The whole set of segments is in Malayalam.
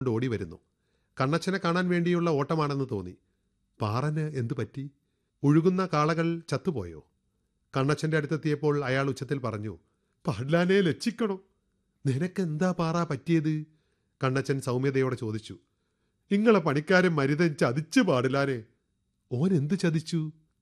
കൊണ്ട് ഓടി വരുന്നു കണ്ണച്ചനെ കാണാൻ വേണ്ടിയുള്ള ഓട്ടമാണെന്ന് തോന്നി പാറന് എന്തു പറ്റി ഒഴുകുന്ന കാളകൾ ചത്തുപോയോ കണ്ണച്ചന്റെ അടുത്തെത്തിയപ്പോൾ അയാൾ ഉച്ചത്തിൽ പറഞ്ഞു പാടില്ലാനെ ലച്ചിക്കണോ നിനക്കെന്താ പാറ പറ്റിയത് കണ്ണച്ചൻ സൗമ്യതയോടെ ചോദിച്ചു ഇങ്ങളെ പണിക്കാരൻ മരുതൻ ചതിച്ചു പാടില്ലാനെ ഓൻ എന്ത് ചതിച്ചു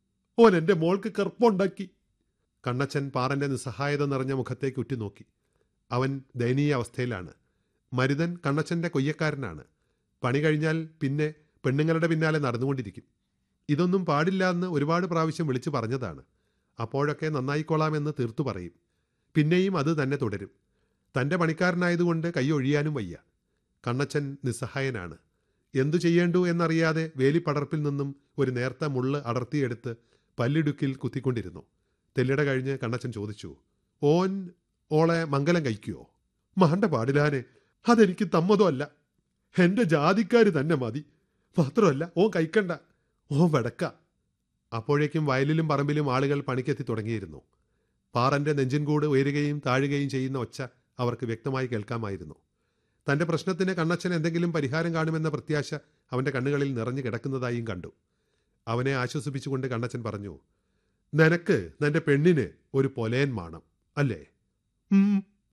ഓൻ എന്റെ മോൾക്ക് കറുപ്പുണ്ടാക്കി കണ്ണച്ചൻ പാറന്റെ നിസ്സഹായത നിറഞ്ഞ മുഖത്തേക്ക് ഉറ്റുനോക്കി അവൻ ദയനീയ അവസ്ഥയിലാണ് മരുതൻ കണ്ണച്ചന്റെ കൊയ്യക്കാരനാണ് പണി കഴിഞ്ഞാൽ പിന്നെ പെണ്ണുങ്ങളുടെ പിന്നാലെ നടന്നുകൊണ്ടിരിക്കും ഇതൊന്നും പാടില്ല എന്ന് ഒരുപാട് പ്രാവശ്യം വിളിച്ചു പറഞ്ഞതാണ് അപ്പോഴൊക്കെ നന്നായിക്കൊള്ളാമെന്ന് തീർത്തു പറയും പിന്നെയും അത് തന്നെ തുടരും തൻ്റെ പണിക്കാരനായതുകൊണ്ട് കൈയൊഴിയാനും വയ്യ കണ്ണച്ചൻ നിസ്സഹായനാണ് എന്തു ചെയ്യേണ്ടു എന്നറിയാതെ വേലിപ്പടർപ്പിൽ നിന്നും ഒരു നേർത്ത മുള്ള് അടർത്തിയെടുത്ത് പല്ലിടുക്കിൽ കുത്തിക്കൊണ്ടിരുന്നു തെല്ലിട കഴിഞ്ഞ് കണ്ണച്ചൻ ചോദിച്ചു ഓൻ ഓളെ മംഗലം കഴിക്കുവോ മാണ്ട പാടില്ലാനെ അതെനിക്ക് തമ്മതമല്ല എന്റെ ജാതിക്കാര് തന്നെ മതി മാത്രമല്ല ഓൻ കഴിക്കണ്ട ഓൻ വെടക്ക അപ്പോഴേക്കും വയലിലും പറമ്പിലും ആളുകൾ പണിക്കെത്തി തുടങ്ങിയിരുന്നു പാറന്റെ നെഞ്ചിൻകൂട് ഉയരുകയും താഴുകയും ചെയ്യുന്ന ഒച്ച അവർക്ക് വ്യക്തമായി കേൾക്കാമായിരുന്നു തന്റെ പ്രശ്നത്തിന് കണ്ണച്ചൻ എന്തെങ്കിലും പരിഹാരം കാണുമെന്ന പ്രത്യാശ അവന്റെ കണ്ണുകളിൽ നിറഞ്ഞു കിടക്കുന്നതായും കണ്ടു അവനെ ആശ്വസിപ്പിച്ചുകൊണ്ട് കണ്ണച്ചൻ പറഞ്ഞു നിനക്ക് നിന്റെ പെണ്ണിന് ഒരു പൊലയൻ മാണം അല്ലേ ഉം,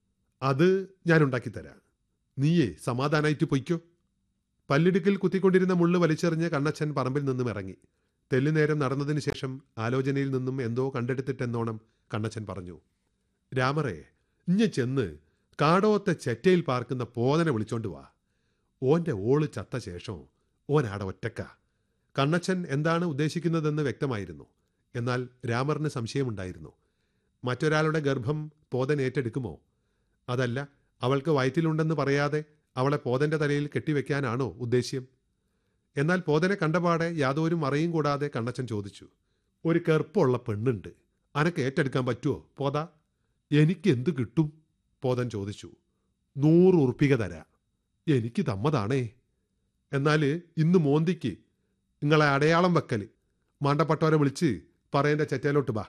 അത് ഞാൻ ഉണ്ടാക്കിത്തരാം നീയേ സമാധാനായിട്ട് പൊയ്ക്കോ പല്ലിടുക്കിൽ കുത്തിക്കൊണ്ടിരുന്ന മുള്ളു വലിച്ചെറിഞ്ഞ് കണ്ണച്ചൻ പറമ്പിൽ നിന്നും ഇറങ്ങി തെല്ലുനേരം നടന്നതിന് ശേഷം ആലോചനയിൽ നിന്നും എന്തോ കണ്ടെടുത്തിട്ടെന്നോണം കണ്ണച്ചൻ പറഞ്ഞു രാമറേ ഇഞ്ഞ ചെന്ന് കാടോത്തെ ചെറ്റയിൽ പാർക്കുന്ന പോതനെ വിളിച്ചോണ്ട് വാ ഓന്റെ ഓള് ചത്ത ശേഷം ഓൻ ആടെ ഒറ്റക്ക കണ്ണച്ചൻ എന്താണ് ഉദ്ദേശിക്കുന്നതെന്ന് വ്യക്തമായിരുന്നു എന്നാൽ രാമറിന് സംശയമുണ്ടായിരുന്നു മറ്റൊരാളുടെ ഗർഭം പോതൻ ഏറ്റെടുക്കുമോ അതല്ല അവൾക്ക് വയറ്റിലുണ്ടെന്ന് പറയാതെ അവളെ പോതന്റെ തലയിൽ കെട്ടിവെക്കാനാണോ ഉദ്ദേശ്യം എന്നാൽ പോതനെ കണ്ടപാടെ യാതൊരു മറയും കൂടാതെ കണ്ണച്ചൻ ചോദിച്ചു ഒരു കെറുപ്പുള്ള പെണ്ണുണ്ട് അനക്ക് ഏറ്റെടുക്കാൻ പറ്റുമോ പോത എനിക്ക് എന്ത് കിട്ടും പോതൻ ചോദിച്ചു നൂറ് ഉറുപ്പിക തരാ എനിക്ക് തമ്മതാണേ എന്നാൽ ഇന്ന് മോന്തിക്ക് നിങ്ങളെ അടയാളം വെക്കല് മാണ്ടപ്പെട്ടവരെ വിളിച്ച് പറയേണ്ട ചെറ്റയിലോട്ട് ബാ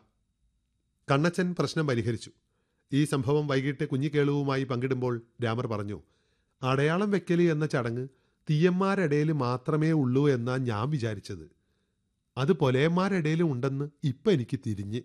കണ്ണച്ചൻ പ്രശ്നം പരിഹരിച്ചു ഈ സംഭവം വൈകിട്ട് കുഞ്ഞിക്കേളുവുമായി പങ്കിടുമ്പോൾ രാമർ പറഞ്ഞു അടയാളം വെക്കല് എന്ന ചടങ്ങ് തീയന്മാരിടയിൽ മാത്രമേ ഉള്ളൂ എന്നാ ഞാൻ വിചാരിച്ചത് അത് പൊലയന്മാരിടയിലും ഉണ്ടെന്ന് ഇപ്പം എനിക്ക് തിരിഞ്ഞ്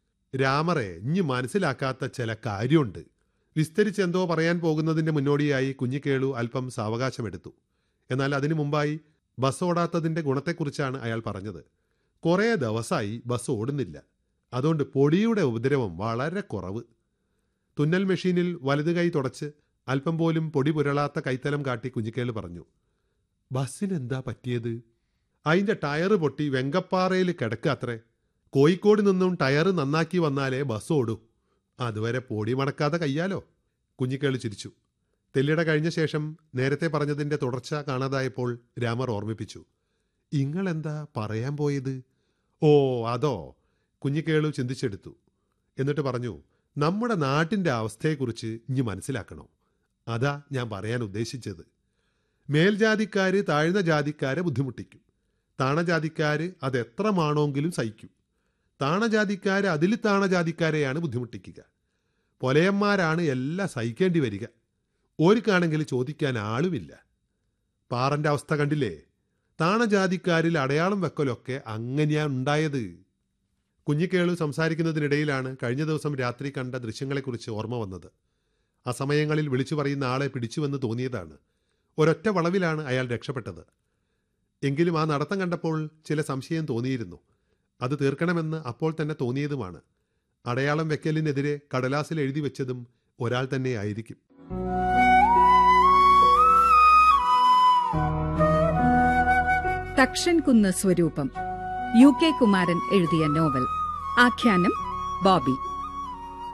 രാമറെ ഇഞ്ഞ് മനസ്സിലാക്കാത്ത ചില കാര്യമുണ്ട് വിസ്തരിച്ചെന്തോ പറയാൻ പോകുന്നതിന്റെ മുന്നോടിയായി കുഞ്ഞിക്കേളു അല്പം സാവകാശമെടുത്തു എന്നാൽ അതിനു മുമ്പായി ബസ് ഓടാത്തതിന്റെ ഗുണത്തെക്കുറിച്ചാണ് അയാൾ പറഞ്ഞത് കുറേ ദിവസമായി ബസ് ഓടുന്നില്ല അതുകൊണ്ട് പൊടിയുടെ ഉപദ്രവം വളരെ കുറവ് തുന്നൽ മെഷീനിൽ വലത് കൈ തുടച്ച് അല്പം പോലും പൊടി പുരളാത്ത കൈത്തലം കാട്ടി കുഞ്ഞിക്കേള് പറഞ്ഞു ബസ്സിനെന്താ പറ്റിയത് അതിന്റെ ടയറ് പൊട്ടി വെങ്കപ്പാറയിൽ കിടക്കുക അത്രേ കോഴിക്കോട് നിന്നും ടയറ് നന്നാക്കി വന്നാലേ ബസ് ഓടൂ അതുവരെ പൊടി മടക്കാതെ കയ്യാലോ കുഞ്ഞിക്കേള് ചിരിച്ചു തെല്ലിട കഴിഞ്ഞ ശേഷം നേരത്തെ പറഞ്ഞതിന്റെ തുടർച്ച കാണാതായപ്പോൾ രാമർ ഓർമ്മിപ്പിച്ചു ഇങ്ങളെന്താ പറയാൻ പോയത് ഓ അതോ കുഞ്ഞിക്കേളു ചിന്തിച്ചെടുത്തു എന്നിട്ട് പറഞ്ഞു നമ്മുടെ നാട്ടിന്റെ അവസ്ഥയെക്കുറിച്ച് ഇനി മനസ്സിലാക്കണോ അതാ ഞാൻ പറയാൻ ഉദ്ദേശിച്ചത് മേൽജാതിക്കാര് താഴ്ന്ന ജാതിക്കാരെ ബുദ്ധിമുട്ടിക്കും താണജാതിക്കാര് അത് എത്ര മാണോങ്കിലും സഹിക്കും താണജാതിക്കാര് അതിൽ താണജാതിക്കാരെയാണ് ബുദ്ധിമുട്ടിക്കുക പൊലയന്മാരാണ് എല്ലാം സഹിക്കേണ്ടി വരിക ഓർക്കാണെങ്കിൽ ചോദിക്കാൻ ആളുമില്ല പാറന്റെ അവസ്ഥ കണ്ടില്ലേ താണജാതിക്കാരിൽ അടയാളം വെക്കലൊക്കെ അങ്ങനെയാ ഉണ്ടായത് കുഞ്ഞിക്കേളു സംസാരിക്കുന്നതിനിടയിലാണ് കഴിഞ്ഞ ദിവസം രാത്രി കണ്ട ദൃശ്യങ്ങളെക്കുറിച്ച് ഓർമ്മ വന്നത് ആ സമയങ്ങളിൽ വിളിച്ചു പറയുന്ന ആളെ പിടിച്ചുവെന്ന് തോന്നിയതാണ് ഒരൊറ്റ വളവിലാണ് അയാൾ രക്ഷപ്പെട്ടത് എങ്കിലും ആ നടത്തം കണ്ടപ്പോൾ ചില സംശയം തോന്നിയിരുന്നു അത് തീർക്കണമെന്ന് അപ്പോൾ തന്നെ തോന്നിയതുമാണ് അടയാളം വെക്കലിനെതിരെ കടലാസിൽ എഴുതി വെച്ചതും ഒരാൾ തന്നെ ആയിരിക്കും തക്ഷൻ കുന്ന് സ്വരൂപം യു കെ കുമാരൻ എഴുതിയ നോവൽ ആഖ്യാനം ബോബി